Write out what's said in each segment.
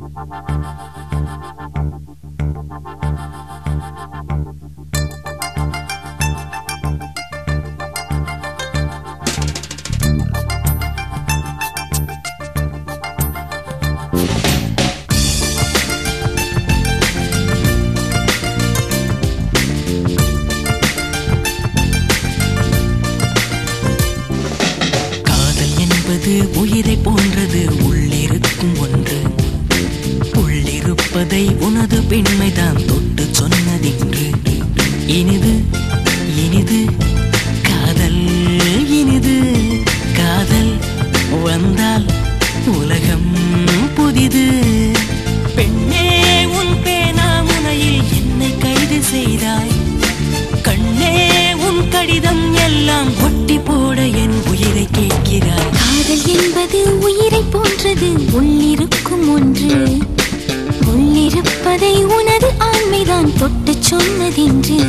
காதல் என்பது உயிரை போன்றது உள்ளிருக்கும் ஒன்று உள்ளிருப்பதை உனது பெண்மைதான் தொட்டு சொன்னதின்று இனிது இனிது காதல் இனிது காதல் வந்தால் உலகம் புதிது பெண்ணே உன் பேனாமுனையில் என்னை கைது செய்தாய் கண்ணே உன் கடிதம் எல்லாம் ஒட்டி போட என் உயிரை கேட்கிறாய் காதல் என்பது உயிரை போன்றது உள்ளிருக்கும் ஒன்று உள்ளிருப்பதை உனது ஆண்மைதான் தொட்டு சொன்னதென்று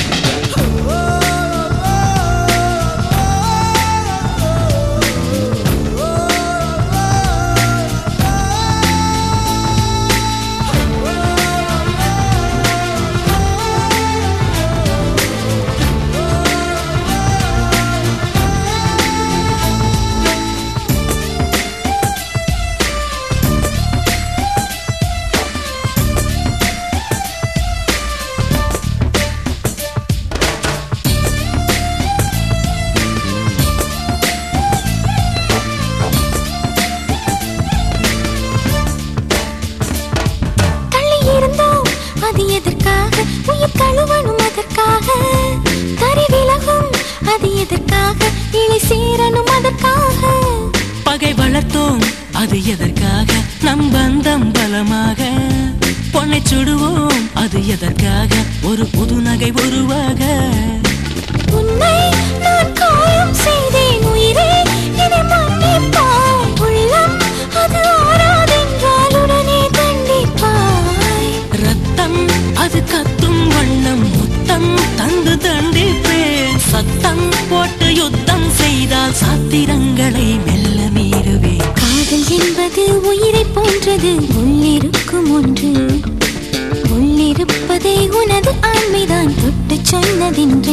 தள்ளி இருந்தோம் அது எதற்காக உயிர் கழுவணும் அதற்காக கரி விலகும் அது எதற்காக இலை சேரணும் அதற்காக பகை வளர்த்தோம் அது எதற்காக நம் பந்தம் பலமாக பொன்னை சுடுவோம் அது எதற்காக ஒரு புது நகை உருவாக உன்னை நான் காயம் செய்தேன் உயிரே என்னை மன்னிப்பாய் உள்ளம் அது ஆறாதென்றால் உடனே தண்டிப்பாய் ரத்தம் அது கத்தும் வண்ணம் முத்தம் தந்து தண்டிப்பேன் சத்தம் போட்டு யுத்தம் செய்தால் சாத்திரங்களை மெல்ல மீறுவேன் காதல் என்பது உயிரை போன்றது உள்ளிருக்கும் ஒன்று உள்ளிருப்பதை உனது ஆண்மைதான் தொட்டு சொன்னதென்று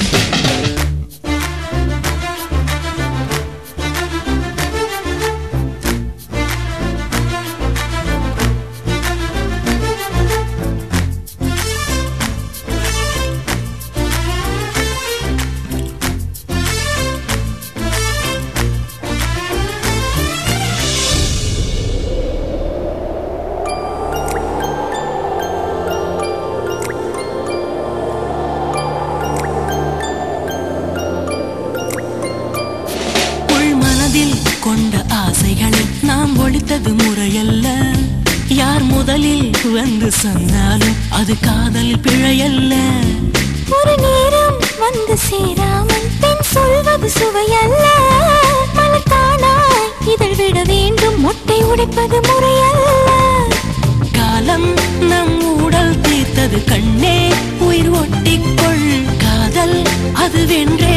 உள் மனதில் கொண்ட ஆசைகளை நாம் ஒழித்தது முறையல்ல யார் முதலில் வந்து சொன்னாலும் அது காதல் பிழையல்ல ஒரு நேரம் வந்து சேராமல் பெண் சொல்வது சுவையல்ல மலத்தானாய் இதழ் விட வேண்டும் மொட்டை உடைப்பது முறையல்ல காலம் நம் உடல் தீர்த்தது கண்ணே உயிர் ஒட்டிக்கொள் காதல் அது வென்றே